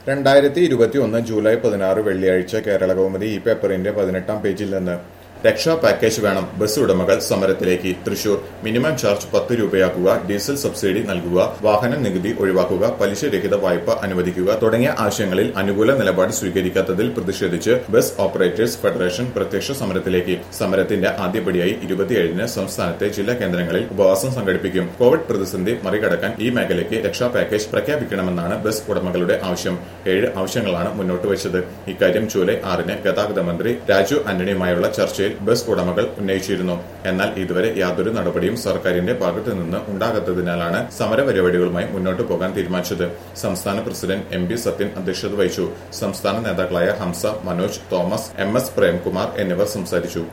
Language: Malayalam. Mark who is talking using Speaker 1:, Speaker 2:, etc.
Speaker 1: രണ്ടായിരത്തി ഇരുപത്തി ഒന്ന് ജൂലൈ പതിനാറ് വെള്ളിയാഴ്ച കേരള കൗമുദി ഈ പേപ്പറിന്റെ പതിനെട്ടാം പേജിൽ നിന്ന് രക്ഷാ പാക്കേജ് വേണം ബസ് ഉടമകൾ സമരത്തിലേക്ക് തൃശൂർ മിനിമം ചാർജ് പത്ത് രൂപയാക്കുക ഡീസൽ സബ്സിഡി നൽകുക വാഹന നികുതി ഒഴിവാക്കുക പലിശരഹിത വായ്പ അനുവദിക്കുക തുടങ്ങിയ ആവശ്യങ്ങളിൽ അനുകൂല നിലപാട് സ്വീകരിക്കാത്തതിൽ പ്രതിഷേധിച്ച് ബസ് ഓപ്പറേറ്റേഴ്സ് ഫെഡറേഷൻ പ്രത്യക്ഷ സമരത്തിലേക്ക് സമരത്തിന്റെ ആദ്യപടിയായി ഇരുപത്തിയേഴിന് സംസ്ഥാനത്തെ ജില്ലാ കേന്ദ്രങ്ങളിൽ ഉപവാസം സംഘടിപ്പിക്കും കോവിഡ് പ്രതിസന്ധി മറികടക്കാൻ ഈ മേഖലയ്ക്ക് രക്ഷാ പാക്കേജ് പ്രഖ്യാപിക്കണമെന്നാണ് ബസ് ഉടമകളുടെ ആവശ്യം ഏഴ് ആവശ്യങ്ങളാണ് മുന്നോട്ട് വെച്ചത് ഇക്കാര്യം ജൂലൈ ആറിന് ഗതാഗത മന്ത്രി രാജു ആന്റണിയുമായുള്ള ചർച്ചയിൽ ബസ് ഉടമകൾ ഉന്നയിച്ചിരുന്നു എന്നാൽ ഇതുവരെ യാതൊരു നടപടിയും സർക്കാരിന്റെ ഭാഗത്തു നിന്ന് ഉണ്ടാകാത്തതിനാലാണ് സമരപരിപാടികളുമായി മുന്നോട്ട് പോകാൻ തീരുമാനിച്ചത് സംസ്ഥാന പ്രസിഡന്റ് എം പി സത്യൻ അധ്യക്ഷത വഹിച്ചു സംസ്ഥാന നേതാക്കളായ Hamsa Manoj Thomas M S Premkumar എന്നിവർ സംസാരിച്ചു